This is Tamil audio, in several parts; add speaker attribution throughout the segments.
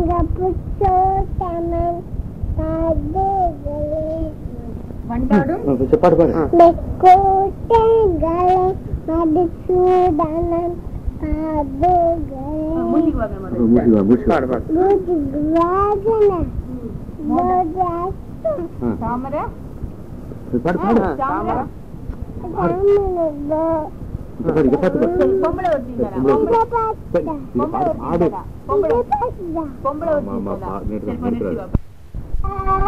Speaker 1: புருஷோத்தமன் பாதைகளே
Speaker 2: வண்டாடும்
Speaker 3: பாடு பாடு
Speaker 1: கோட்டைகளே மதுசூதனன் பாதைகளே
Speaker 2: மூஞ்சிக்கு வாங்க முதல்ல.
Speaker 3: மூச்சு வா மூச்சு பாடு பாடு
Speaker 1: புதுவாகன போதாஸ்த
Speaker 2: தாமரை
Speaker 3: பாடு பாடு
Speaker 2: தாமரை
Speaker 1: ராமனதோ
Speaker 3: இங்க பாரு இங்க பாத்து பாடு
Speaker 2: சரி, பொம்பளை ஒருத்தி தரா.
Speaker 3: பொம்பளை
Speaker 2: பொம்பளை
Speaker 3: சரி, இது பாடு பாடு
Speaker 2: பொம்பளை
Speaker 1: பாஸ்தா
Speaker 2: பொம்பளை
Speaker 3: ஆமா,
Speaker 2: ஒருத்தி
Speaker 3: ஆமா,
Speaker 2: தரா.
Speaker 3: பா- நேத்து
Speaker 2: சரி, இப்ப நிறுத்தி
Speaker 3: நிறுத்துறாரு.
Speaker 2: வா.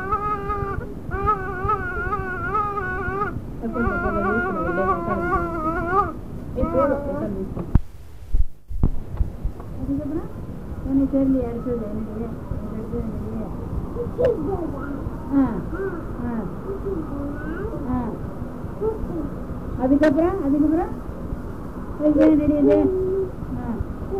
Speaker 2: கொஞ்சம் கொஞ்சம் நிறுத்தணும், இல்லைன்னா உட்காந்து. ஏய், போதும், உட்காந்து நிறுத்து. அதுக்கப்புறம் ஒண்ணு தெரியலையே, அடுத்தது என்னது? அடுத்தது என்னது? ஆ, ஆ, ஆ. அதுக்கப்புறம் அதுக்கப்புறம் அதுக்கு என்னடி இது? ஆ.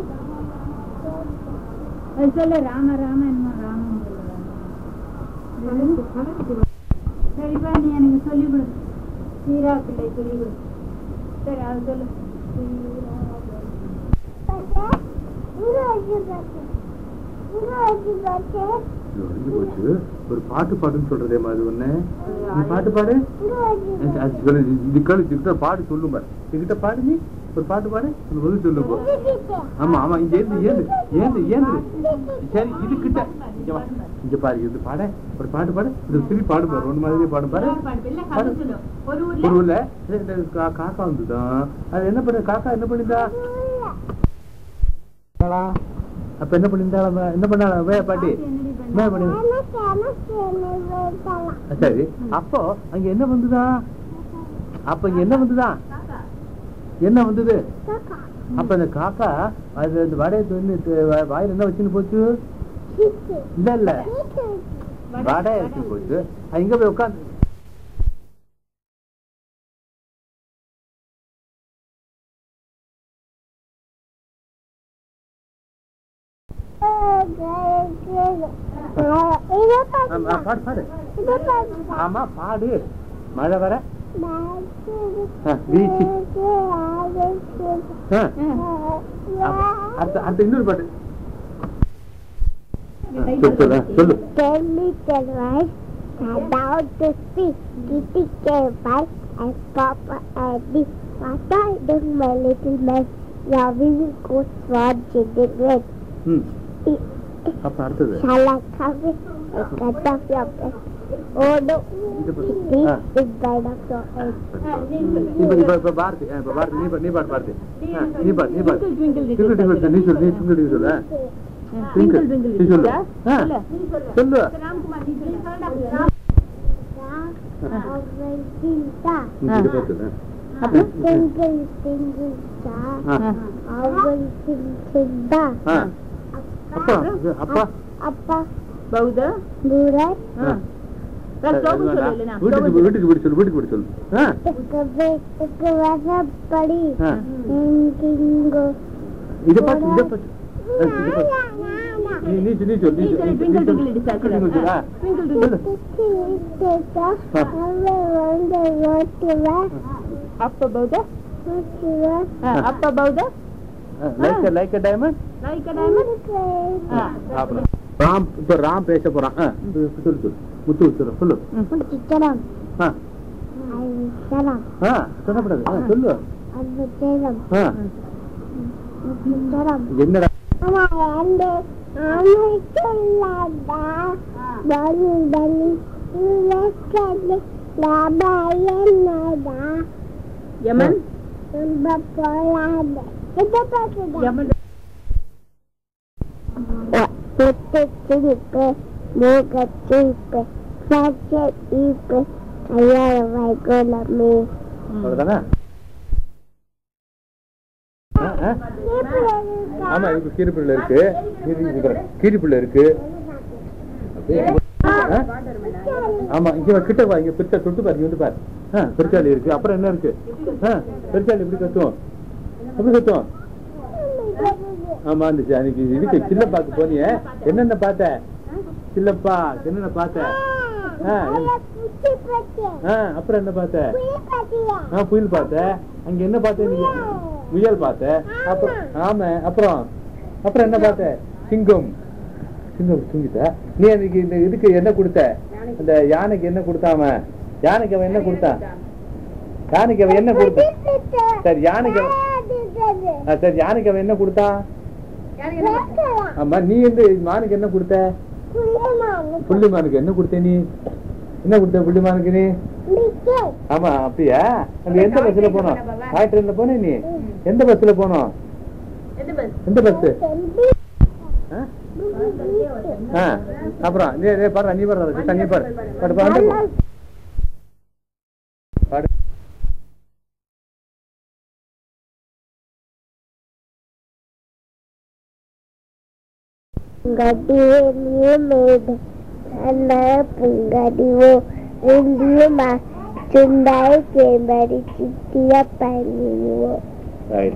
Speaker 2: அது சொல்லு ராம ராம என்னமோ ராமன் சொல்லுறாங்க சரிப்பா நீ எனக்கு சொல்லி கொடு சீரா பிள்ளை சொல்லி கொடு சரி அது சொல்லு
Speaker 3: இது வரைக்கும் போச்சு ஒரு பாட்டு பாடுன்னு சொல்றதே மாதிரி ஒண்ணு நீ பாட்டு பாடு அது சொல்லு, இது கேளு, இதுகிட்ட பாடு சொல்லும் பாரு இதுகிட்ட பாடு நீ ஒரு பாட்டு பாடு ஒரு பதில் சொல்லு போ ஆமா ஆமா இங்க ஏந்து ஏந்து ஏந்து ஏந்து சரி இதுகிட்ட இங்க வா இங்க பாரு இது பாட ஒரு பாட்டு பாடு இது திருப்பி பாடு பாரு ஒண்ணு மாதிரி பாடு பாரு பாடு.
Speaker 2: ஒரு
Speaker 3: ஒரு ஊர்ல இந்த கா- காக்கா வந்துதான் அது என்ன பண்ணு காக்கா என்ன பண்ணிருந்தா அப்ப என்ன பண்ணிருந்தா அவ? என்ன பண்ணா வே பாட்டி என்ன பண்ணி சரி அப்போ அங்க என்ன வந்துதா அப்ப இங்க என்ன வந்துதா என்ன வந்தது அப்ப இந்த காக்கா அது அந்த வடையை தின்னு வா- வாயில என்ன வச்சுன்னு போச்சு இல்ல இல்ல வடை எடுத்து போச்சு அது இங்க போய் உட்காந்து ஆமா, பாடு பாடு ஆமா பாடு மழை வர ஆ, வீச்சு ஆ, அப்ப அடுத்த அடுத்த இன்னொரு பாட்டு ஆ, சொல்லு, சொல்லு ஆ, சொல்லு
Speaker 1: Tell me the right about to speak. Kitty came by and Papa and me. What I did, my little man. Now we will go sword children red.
Speaker 3: ம் அப்ப அடுத்தது
Speaker 1: Shall I come in and cut off your breast? Oh no,
Speaker 3: இந்த பாட்டு.
Speaker 1: Kitty
Speaker 3: ah.
Speaker 1: is bite off your head.
Speaker 3: இப்ப இப்ப இப்ப பாரதி ஆ, இப்ப பாரதி நீ பாடு நீ பாடு பாரதி ஆ, நீ பாடு நீ பாடு ட்விங்கிள் ட்விங்கிள் நீ சொல்லு நீ ட்விங்கிள் ட்விங்கிள் சொல்லு ட்விங்கிள் நீ சொல்லு ஆ, சொல்லு
Speaker 1: Our Tinta.
Speaker 3: நீ இதை பார்த்து சொல்லு.
Speaker 1: Twinkle, twinkle star.
Speaker 3: Ah,
Speaker 1: Our Tinta.
Speaker 3: ஆ. அப்பா இது, அப்பா
Speaker 1: அப்பா
Speaker 2: பௌத
Speaker 1: தூரத்
Speaker 3: ஆ.
Speaker 2: நான்
Speaker 3: சரி,
Speaker 2: ஸ்லோகம்
Speaker 3: அது
Speaker 2: சொல்லு
Speaker 3: வேண்டாம்.
Speaker 2: இல்லைனா
Speaker 3: வீட்டுக்கு போய், வீட்டுக்கு போய் சொல்லு வீட்டுக்கு போய் சொல்லு ஆ,
Speaker 1: வீட்டுக்கு வசப்படி
Speaker 3: ஆ.
Speaker 1: இங்கிங்கோ
Speaker 3: இதை பார்த்து இதை பார்த்து ஆ, இதை பார்த்து. நீ நீ சொல்லு, நீ சொல்லு நீ
Speaker 2: நீ
Speaker 3: சொல்லு,
Speaker 2: சொல்லு,
Speaker 3: நீ
Speaker 2: twinkle,
Speaker 3: சொல்லு.
Speaker 2: twinkle, little star
Speaker 3: twinkle, twinkle, ஆ. சொல்லு.
Speaker 2: அப்ப பௌத
Speaker 3: ஆ.
Speaker 2: அப்ப பௌத
Speaker 3: ஆ, like a- like a diamond?
Speaker 2: Like diamond
Speaker 3: அப்புறம் ராம் இப்ப ராம் பேச போறான் ஆ, சொல்லு சொல்லு முத்து சொல்லு சொல்லு
Speaker 1: சித்திரம்
Speaker 3: ஆ
Speaker 1: சரம்
Speaker 3: ஆ சொல்லப்படாது ஆ, சொல்லு
Speaker 1: அது சேரம்
Speaker 3: ஆ
Speaker 1: சித்திரம்
Speaker 3: என்னடா
Speaker 1: ஆமா அந்த அமைச்சுள்ளதா பலி பலி இலக்கது லாபாயனதா
Speaker 2: யமன்
Speaker 1: ரொம்ப போலாத இதை பார்த்துதான்
Speaker 2: யமன்
Speaker 1: புத்து சிரிப்பு மூகச்சிரிப்பு சச்ச ஈப்பு கையாள வைகுலமே
Speaker 3: அவ்வளவுதானே ஆ, ஆ. ஆமா இப்ப கீரிப்பிள்ளை இருக்கு கீரி- கீரிப்பிள்ளை இருக்கு அப்படியே ஆ? ஆமா இங்க வா, கிட்ட வா இங்க பிரிச்சா தொட்டு பாரு இங்க வந்து பாரு ஆ, பெருச்சாளி இருக்கு அப்புறம் என்ன இருக்கு ஆ, பெருச்சாளி எப்படி கத்தும் எப்படி கத்தும் ஆமா அந்த சி- அன்னைக்கு இதுக்கு சில்லப்பாக்கு போனியே என்னென்ன பார்த்த சில்லப்பா என்னென்ன பார்த்த ஆ, என்ன- ஆ, அப்புறம் என்ன பார்த்த ஆ புயல் பார்த்த அங்க என்ன பார்த்த நீ முயல் பார்த்த அப்புறம் ஆமா அப்புறம் அப்புறம் என்ன பார்த்த சிங்கம் சின்ன தூங்கிட்ட நீ அன்னைக்கு இந்த இதுக்கு என்ன கொடுத்த அந்த யானைக்கு என்ன கொடுத்தாம யானைக்கு அவன் என்ன கொடுத்தான் யானைக்கு அவன் என்ன கொடுத்தான் சரி யானைக்கு அவன் ஆ, சரி யானைக்கு அவன் என்ன கொடுத்தான் ஆமா நீ வந்து மானுக்கு என்ன கொடுத்த புள்ளி மானுக்கு என்ன கொடுத்த நீ என்ன கொடுத்த புள்ளி மானுக்கு நீ ஆமா அப்படியா அந்த எந்த பஸ்ல போனோம் டாய் ட்ரெயின்ல போனே நீ எந்த பஸ்ல போனோம் எந்த பஸ் அப்புறம் நீ நீ பாரு நீ பாரு சித்தா, நீ பாரு பாடு பாடு பாடு
Speaker 1: Gadiye made ana pungadiwo indiuma chundai ke bari chittiya paniwo
Speaker 3: right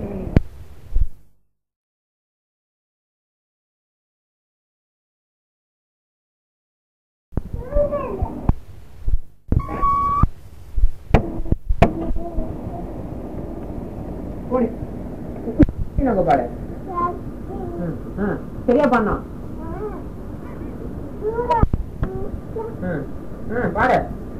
Speaker 2: போடு இன்னொங்க பாடு ம், ம். சரியா பண்ணோம் ம், ம், பாடு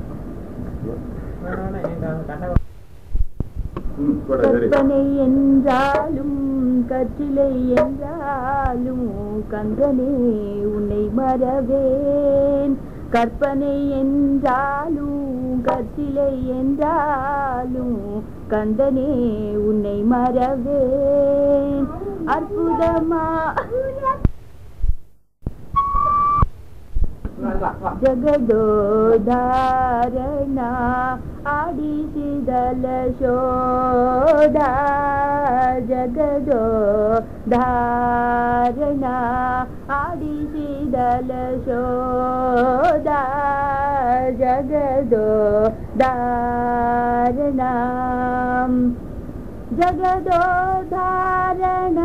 Speaker 3: ம் போட சரி
Speaker 4: கற்பனை என்றாலும் கற்றிலை என்றாலும் கந்தனே உன்னை மறவேன் கற்பனை என்றாலும் கற்றிலை என்றாலும் கந்தனே உன்னை மறவேன் அற்புதமா ಜಗದೋದಾರಣ ಆಡಿಸಿದಲ ಶೋಧ ಜಗದೋದಾರಣ ಆಡಿಸಿದಲ ಶೋಧ ಜಗದೋದಾರಣ ಜಗದೋಧಾರಣ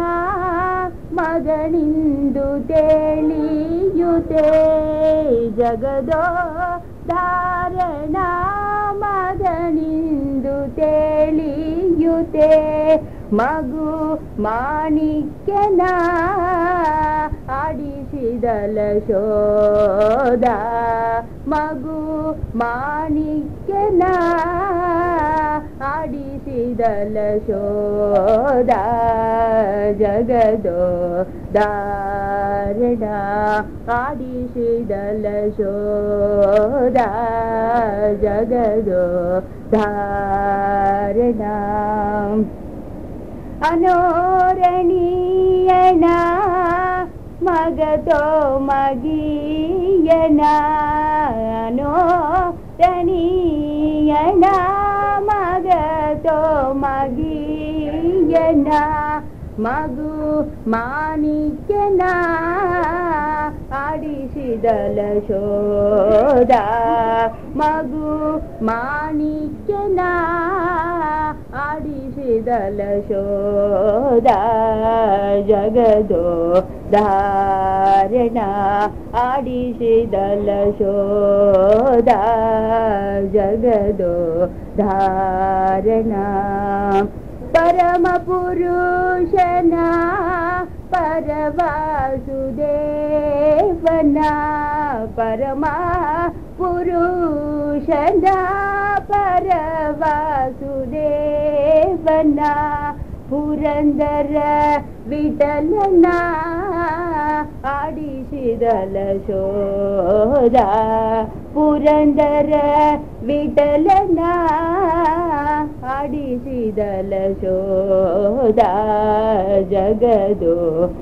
Speaker 4: ಮಗನಿಂದು ತಿಳಿಯುತ್ತೆ ಜಗದೋಧಾರಣ ಮಗನಿಂದು ತಿಳಿಯುತ್ತೆ ಮಗು ಮಾಣಿಕ್ಯನ ಆಡಿಸಿದಲ ಶೋಧ ಮಗು ಮಾಣಿಕ್ಯನ ಆಡಿಸಿದಲ ಶೋಧ ಜಗದೋ ದಾರಣ ಆಡಿಸಿದಲ ಶೋಧ ಜಗದೋ ಧಾರಣ ಅನೋರಣೀಯನ ಮಗತೋ ಮಗೀಯನ ಅನೋರಣೀಯನ ಮಗತೋ ಮಗೀಯನ ಮಗು ಮಾಣಿಕ್ಯನ ಆಡಿಸಿದಲ ಶೋಧ ಮಗು ಮಾಣಿಕ್ಯನ ಆಡಿಸಿದಲ ಶೋಧ ಜಗದೋ ಧಾರಣ ಆಡಿಸಿದಲ ಶೋಧ ಜಗದೋ ಧಾರಣ ಪರಮ ಪುರುಷನ ಪರವಾಸುದೇವನ ಪರಮ ಪುರುಷನ ಪರವಾಸುದೇವನ ಪುರಂದರ ವಿಠಲನ ಆಡಿಸಿದಲ ಶೋಧ ಪುರಂದರ ವಿಠಲನ ಆಡಿಸಿದಲ ಶೋಧ ಜಗದೋ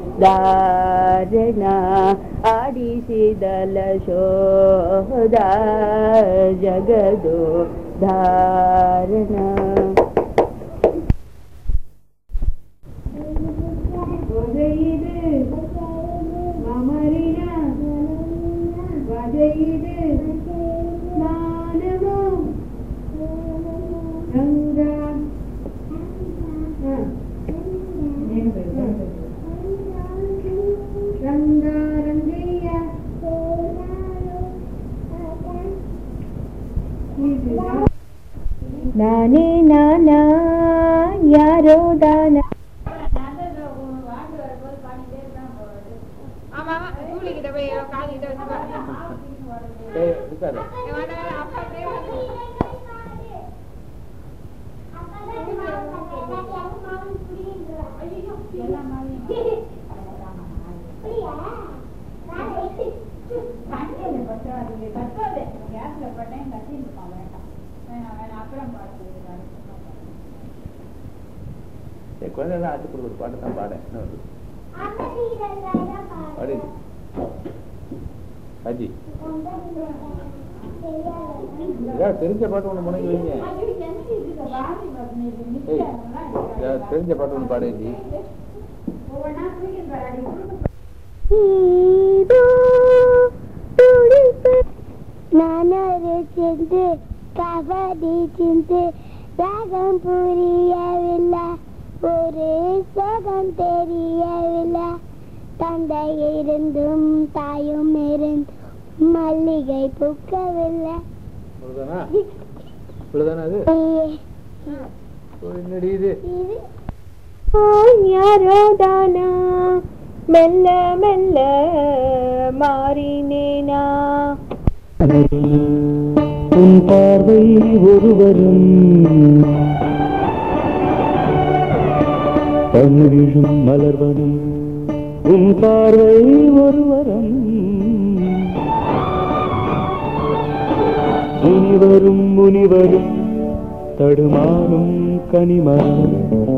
Speaker 4: ದಾರಣ ಆಡಿಸಿದಲ ಶೋಧ ಜಗದೋ ಧಾರಣ
Speaker 2: வகையிடு மமரின வகையிடு நானமும் ரங்கா ஆ, நேரு பேரு, ரங்கா ரங்கையா
Speaker 4: ನಾನೇ ನಾನಾ ಯಾರೋ ದಾನ
Speaker 2: ஆமா ஆமா தூளிக்கிட்ட போய் காலிக்கிட்ட வச்சுக்கோ
Speaker 3: ஏய், உட்காரு.
Speaker 2: அப்பா அப்படியே வந்து
Speaker 3: சரி, குழந்தை தான் ஆச்சு கொடுக்குற பாட்டு தான் பாட என்ன வருது? பாடு அஜி ஏதாவது தெரிஞ்ச பாட்டு ஒண்ணு முனைக்கு வைங்க ஏய், ஏதாவது தெரிஞ்ச பாட்டு ஒண்ணு பாடு அஜி
Speaker 1: நானொரு சென்று கபடி சென்று ராகம் புரியவில்லை ஒரு சோகம் தெரியவில்லை தந்தை இருந்தும் தாயும் இருந்தும் மல்லிகை பூக்கவில்லை
Speaker 3: இவ்வளவுதானா இவ்வளவுதானா அது ஓ, என்னடி இது
Speaker 1: இது
Speaker 4: யாரோதானா மெல்ல மெல்ல மாறினேனா
Speaker 5: உன் பார்வை ஒருவரும் பன்விழும் மலர்வனும் உன் பார்வை ஒருவரும் முனிவரும் முனிவரும் தடுமாறும் கனிமரம்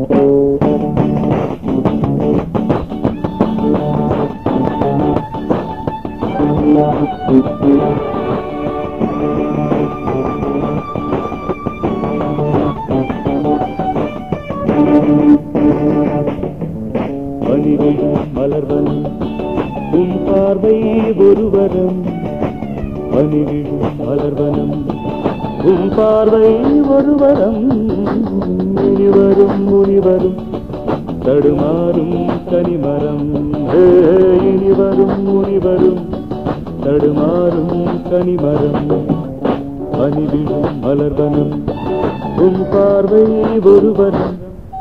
Speaker 5: பனிவிழும் மலர்வனம் உன் பார்வை ஒருவரம் பனிவிழும் மலர்வனம் உன் பார்வை ஒருவரம் முனிவரும் முனிவரும் தடுமாறும் கனிமரம் ஹே, இனிவரும் முனிவரும் தடுமாறும் கனிமரம் பனிவிழும் மலர்வனம் உன் பார்வை ஒருவரம்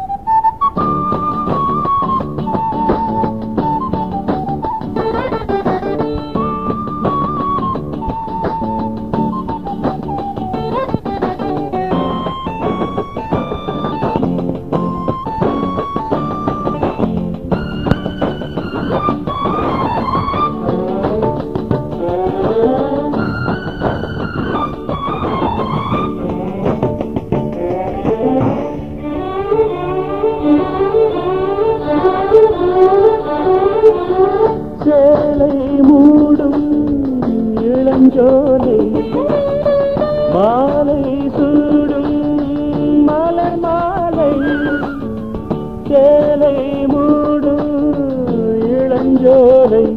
Speaker 5: சேலை மூடும் இளஞ்சோலை மாலை சூடும் மலர் மாலை சேலை மூடும் இளஞ்சோலை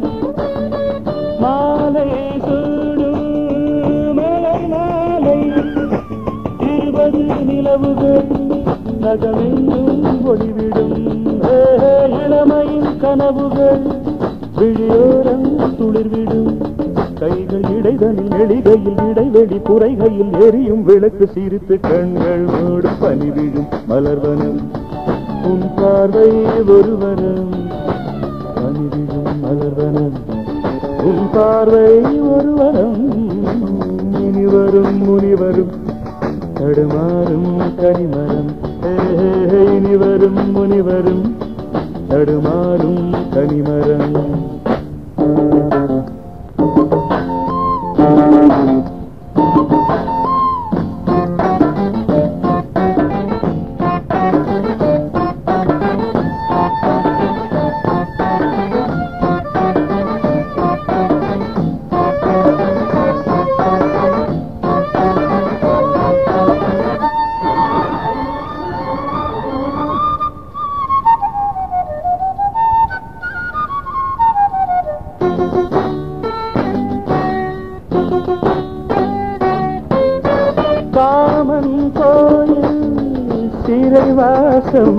Speaker 5: மாலை சூடும் மலர் மாலை இருபது நிலவுகள் நகமெங்கும் ஒளிவிடும் ஏ, இளமையின் கனவுகள் விழியோரம் துளிர்விடும் கைகள் இடைதனில் எளிகையில் இடைவெளி புரைகையில் எரியும் விளக்கு சிரித்து கண்கள் மூடும் பனிவிழும் மலர்வனம் உன் பார்வை ஒருவரம் பனிவிழும் மலர்வனம் உன் பார்வை ஒருவரம் இனிவரும் முனிவரும் தடுமாறும் கனிமரம் ஹே, ஹே, ஹே, இனிவரும் முனிவரும் தடுமாறும் கனிமரம் காமன் கோயில் சிறைவாசம்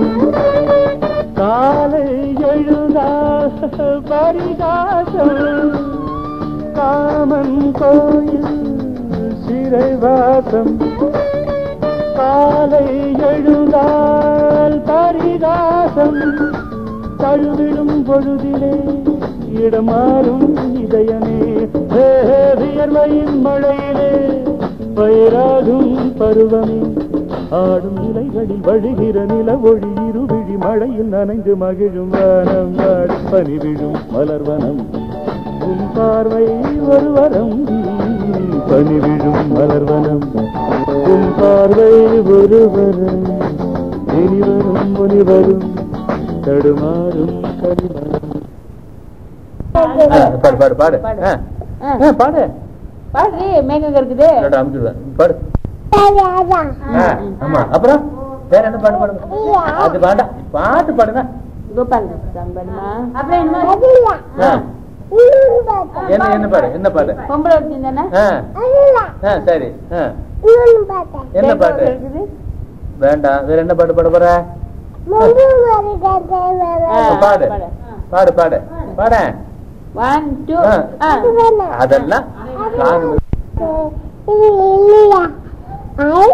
Speaker 5: காலை எழுந்தால் பரிகாசம் காமன் கோயில் சிறைவாசம் காலை எழுந்தால் பரிகாசம் தழுவிடும் பொழுதிலே இடமாறும் இதயமே ஹே, ஹே, வியர்வையின் மழையிலே பயிராகும் பருவமே ஆடும் இலைகளில் வழிகிற நில ஒளி இருவிழி மழையில் நனைந்து மகிழும் வானம் வாடி பனி விழும் மலர்வனம் உன் பார்வை ஒரு வரம் பனி விழும் மலர்வனம் உன் பார்வை ஒரு வரம் இனி வரும் முனி வரும் தடுமாறும் கனிமரம்
Speaker 3: ஆ, பாடு பாடு பாடு ஆ. ஆ, பாடு
Speaker 2: பாடுறி மேகம் இருக்குது
Speaker 3: இல்லாட்டா அமுக்கிடுவேன். பாடு
Speaker 1: ராஜா
Speaker 3: ஆ, ஆமா அப்புறம் வேற என்ன பாடு பாடு அது பாடா பாட்டு பாடுங்க
Speaker 2: கோபால் பாடுமா அப்புறம் என்ன
Speaker 1: அதில்ல
Speaker 3: ஆ,
Speaker 1: இன்னொரு பாட்டு
Speaker 3: என்ன என்ன பாடு என்ன பாடு
Speaker 2: பொம்பளை ஒருத்தி தானே
Speaker 3: ஆ,
Speaker 1: அதில்ல
Speaker 3: ஆ, சரி ஆ,
Speaker 1: இன்னொரு பாட்டு
Speaker 3: என்ன பாட்டு
Speaker 2: இருக்குது
Speaker 3: வேண்டாம் வேற என்ன பாட்டு பாட போற
Speaker 1: முழு வருகத்தை வர
Speaker 2: ஆ,
Speaker 3: பாடு
Speaker 2: பாடு.
Speaker 3: பாடு பாடு பாட
Speaker 2: ஒன் டூ
Speaker 3: ஆ.
Speaker 2: ஆ
Speaker 1: அது வேணாம்
Speaker 3: அதெல்லாம் song
Speaker 1: இது இல்லையா ஐ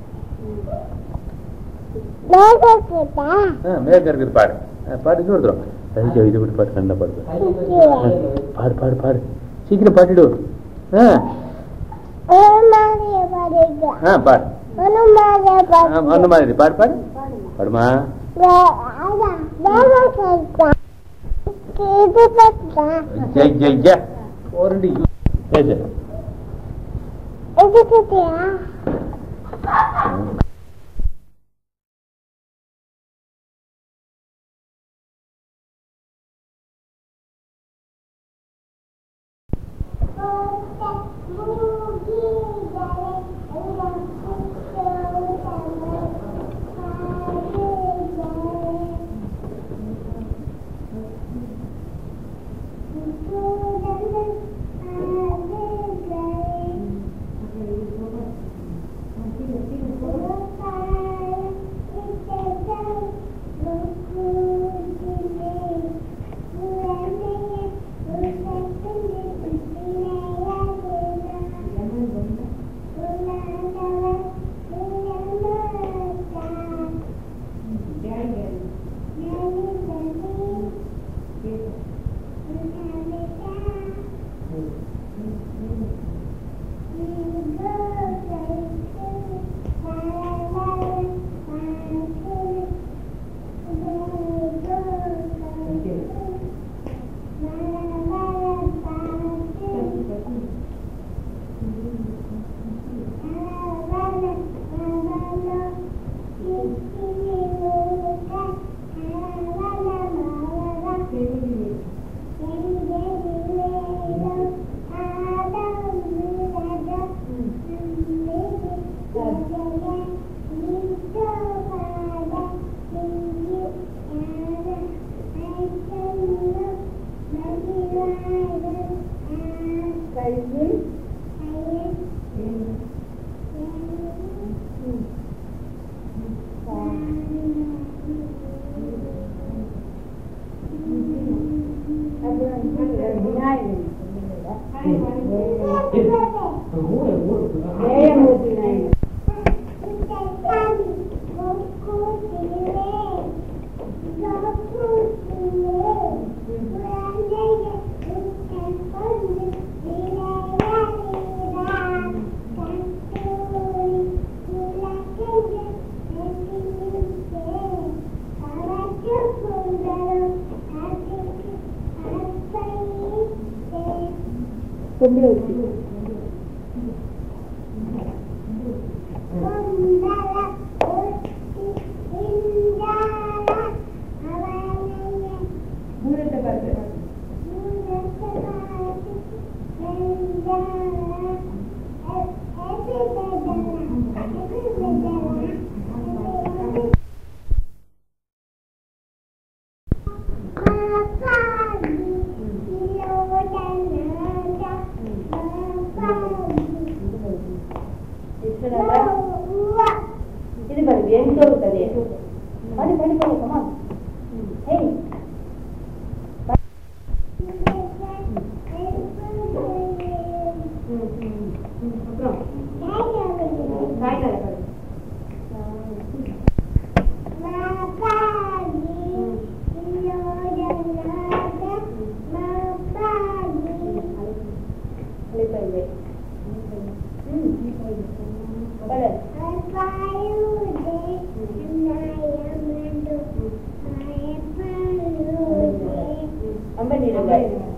Speaker 1: மேகக்கிட்ட
Speaker 3: ஆ, மேற்க இருக்குது பாடு ஆ, பாடு இன்னொரு தரம் ஐயோ இது விட்டு பாடு கண்ட பாடு பாடு பாடு பாடு சீக்கிரம் பாடிடு ஆ
Speaker 1: ஒரு மாதிரி பாடுங்க
Speaker 3: ஆ பாடு
Speaker 1: ஒரு மாதிரி
Speaker 3: ஆ,
Speaker 1: பாடுங்க
Speaker 3: அந்த மாதிரி பாடு பாடு பாடுமா
Speaker 1: அதான் மேகக்கிட்ட இது பார்த்தா
Speaker 3: ஜெய் ஜெய் ஜெய் ஓரண்டி ஏஜ்
Speaker 1: இது கிட்டியா
Speaker 2: இருங்க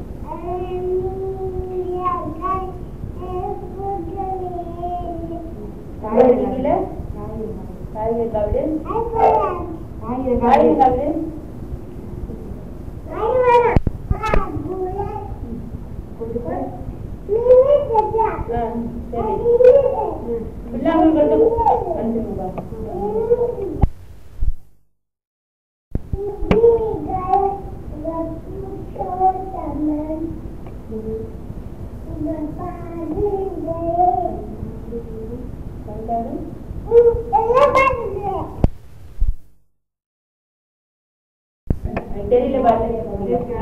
Speaker 2: காய்கறிகள காய்கறி காவிடு காய்கறி காவிடு ஆ, சரி பிள்ளைங்களுக்கு அனுப்பிடுங்க எனக்கு தெரியல பாருங்க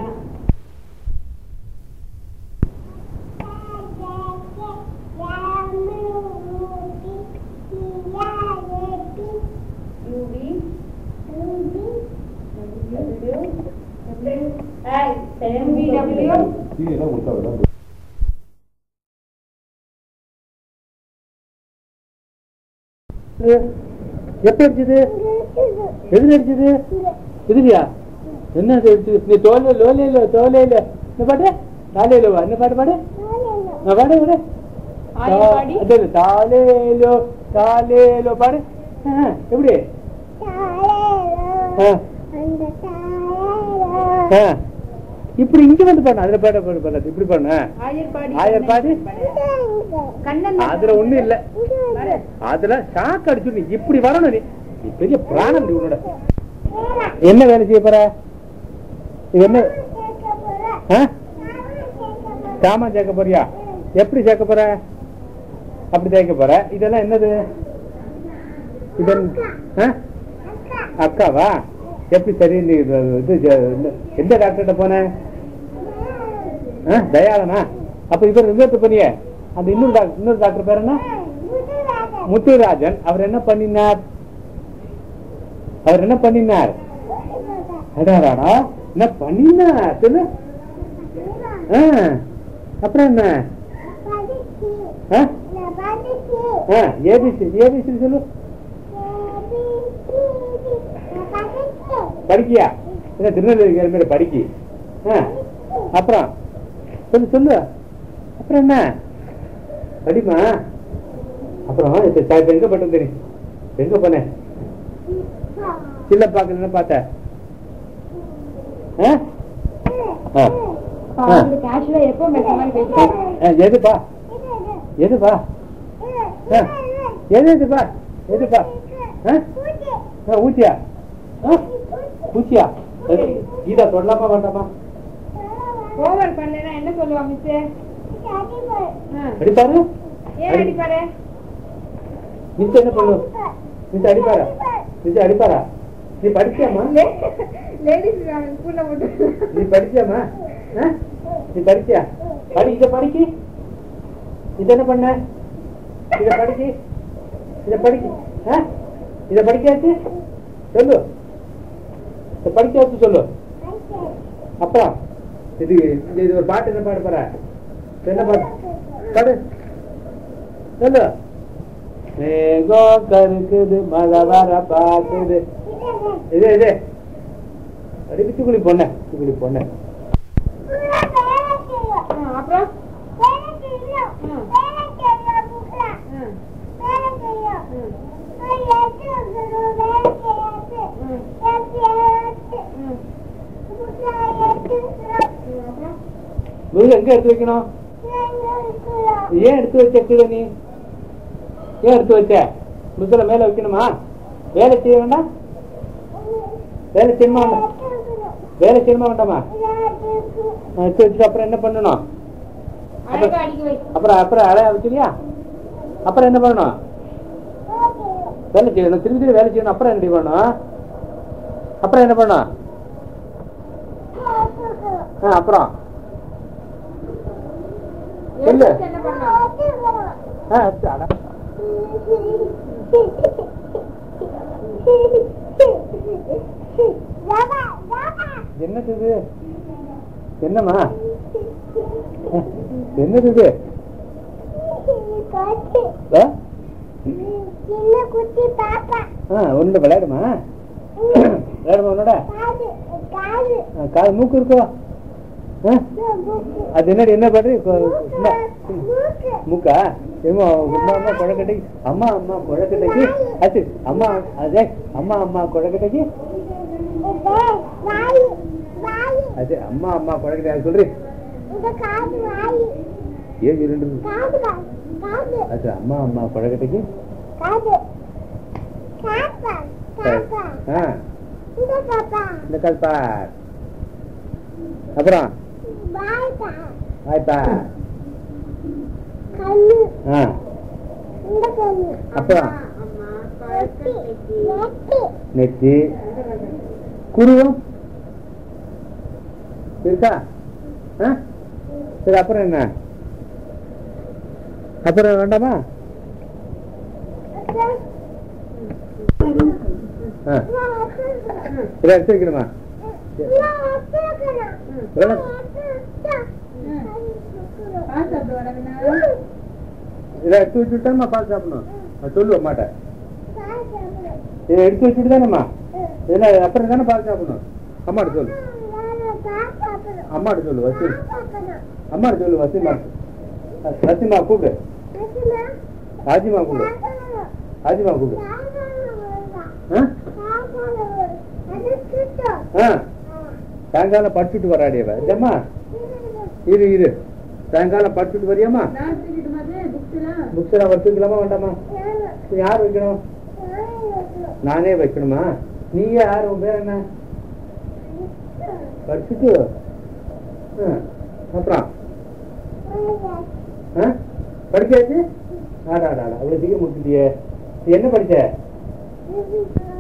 Speaker 2: U V W hi M V W
Speaker 3: சீரியஸா கொடுத்தா விட எப்ப அடிச்சது எதுல அடிச்சது இதுலயா என்ன அது அடிச்சது நீ தோல்ல லோலையில தோலையில என்ன பாட்டு தாலையில வா என்ன பாட்டு பாடு நான் பாடு பாடு
Speaker 2: ஆயப்பாடி
Speaker 3: அது இல்ல, தாலேலோ தாலேலோ பாடு ஆ, எப்படி ஆ, ஆ. இப்படி இங்க வந்து பாடு அதுல பாட பாடு பாடு இப்படி பாடு
Speaker 2: ஆயர்பாடி
Speaker 3: ஆயர் பாடு
Speaker 2: கண்ணன்
Speaker 3: அதுல ஒண்ணும் இல்ல அதுல ஷாக் அடிச்சு நீ இப்படி வரணும் நீ நீ பெரிய பிராணம் நீ உன்னோட என்ன வேலை செய்ய போற இது என்ன ஆ? சாமான் சேர்க்க போறியா எப்படி சேர்க்க போற அப்படி சேர்க்க போற இதெல்லாம் என்னது இது என்ன- ஆ? அக்காவா எப்படி சரி நீ இது இது ஜ- இந்த- எந்த டாக்டர்கிட்ட போன ஆ, தயாளனா அப்ப இவர் இன்னொருத்த பண்ணிய அந்த இன்னொரு டாக்டர் இன்னொரு டாக்டர் பேர் என்ன முத்துராஜன் அவர் என்ன பண்ணினார் அவர் என்ன பண்ணினார் அடாடாடா என்ன பண்ணினார் சொல்லு ஆ, அப்புறம் என்ன ஆ? ஆ, ஏபிசி ஏபிசி சொல்லு படிக்கியா என்ன திருநெல்வேலி மாதிரி படிக்கி ஆ, அப்புறம் சொல்லு சொல்லு அப்புறம் என்ன படிமா அப்புறம் இப்ப ச- இப்ப எங்க பட்டு தெரியும் எங்க போனேன் சின்ன பாக்கல என்ன பார்த்த ஆ? ஆ. ஆ.
Speaker 2: கேஷுவலா எப்போ பேசுற மாதிரி
Speaker 3: ஆ,
Speaker 2: பேசுறாங்க
Speaker 3: எதுப்பா எதுப்பா ஆ, எது எதுப்பா எதுப்பா ஆ? ஆ, ஊச்சியா ஆ? ஊச்சியா எது? கீதா தொடலாமா வேண்டாமா
Speaker 2: ஓவர் பண்ணலனா என்ன சொல்லுவா மிஸ்
Speaker 3: அடிப்பாரு
Speaker 2: ஏன் அடிப்பாரு
Speaker 3: மிஸ் என்ன பண்ணு மிஸ் அடிப்பாரா மிஸ் அடிப்பாரா நீ படிச்சியாமா
Speaker 2: லேடிஸ் ஸ்கூல்ல போட்டு
Speaker 3: நீ படிச்சியாமா ஆ? நீ படிச்சியா படி இத படிக்கி இத என்ன பண்ண இத படிக்கி இத படிக்கி ஆ? இத படிக்காச்சு சொல்லு இத படிக்காச்சு சொல்லு அப்புறம் இது இது இது ஒரு பாட்டு என்ன பாட போற என்ன பாட்டு பாடு சொல்லு மேகம் கருக்குது மழை வர பாக்குது இது இது அடி பிச்சுக்குழி பொண்ண பிச்சுக்குழி பொண்ண
Speaker 2: அப்புறம்
Speaker 3: முருகன் எங்க எடுத்து வைக்கணும் ஏன் எடுத்து வச்ச கீழே நீ ஏன் எடுத்து வச்ச முதுல மேல வைக்கணுமா வேலை செய்ய வேண்டாம் வேலை செய்யணுமா வேண்டாம் வேலை செய்யணுமா வேண்டாமா நான் எடுத்து வச்சுட்டு அப்புறம் என்ன பண்ணணும்
Speaker 2: அழகா அடிக்க வை
Speaker 3: அப்புறம் அப்புறம் அழைய வச்சுலியா அப்புறம் என்ன பண்ணணும் வேலை செய்யணும் திரும்பி திரும்பி வேலை செய்யணும் அப்புறம் என்ன பண்ணணும் அப்புறம் என்ன பண்ணணும் ஆ, அப்புறம் சொல்லு.
Speaker 2: எழுத்துக்கு என்ன பண்ணோம்
Speaker 3: ஆ, அட. என்னது இது என்னம்மா என்னது இது ஆ?
Speaker 1: சின்ன குட்டி பாப்பா
Speaker 3: ஆ உன்னோட விளையாடுமா விளையாடுமா உன்னோட
Speaker 1: காது காது
Speaker 3: ஆ, காது மூக்கு இருக்கோ ஆ? அது என்னடி என்ன பாரு மூக்கா ஏமா அம்மா அம்மா கொழக்கட்டை அம்மா அம்மா கொழக்கட்டைக்கு அது அம்மா அதே அம்மா அம்மா கொழக்கட்டைக்கு அது அம்மா அம்மா கொழக்கட்டை அது சொல்றி ஏன் இரண்டு அது அம்மா அம்மா கொழக்கட்டைக்கு ஆ இந்த கால் பார் அப்புறம் ஆயிப்பா ஆ அப்புறம் நெத்தி குருவம் இருக்கா ஆ? சரி அப்புறம் என்ன அப்புறம் வேண்டாமா ஆ இதை எடுத்து வைக்கணுமா
Speaker 2: பால் சாப்பிட்டு வரவினா
Speaker 3: இதை எடுத்து வச்சுட்டாமா பால் சாப்பிடணும் நான் சொல்லுவேன் மாட்டேன் இதை எடுத்து வச்சுட்டு தானேம்மா இதில் அப்புறம் தானே பால் சாப்பிடணும் அம்மாட்ட சொல்லு அம்மாட்ட சொல்லு வசி அம்மாட்ட சொல்லு வசிமா வசிமா கூப்பிடு ஆஜிமா கூப்பிடு ஆஜிமா கூப்பிடு ஆ? ஆ சாயங்காலம் படிச்சுட்டு வராடியவ ஜம்மா இரு இரு சாயங்காலம் படிச்சுட்டு வரியாம்மா
Speaker 2: நான் தூக்கிட்டு மாதிரி புக்ஸ் எல்லாம்
Speaker 3: புக்ஸ் எல்லாம் வச்சுக்கலாமா வேண்டாமா யார் வைக்கணும் நானே வைக்கணுமா நீயே யார் உன் பேர் என்ன படிச்சுட்டு ஆ, அப்புறம் ஆ? படிச்சாச்சு ஆடா ஆடா அவ்வளோ சீக்கிரம் முடிச்சிட்டியே நீ என்ன படிச்ச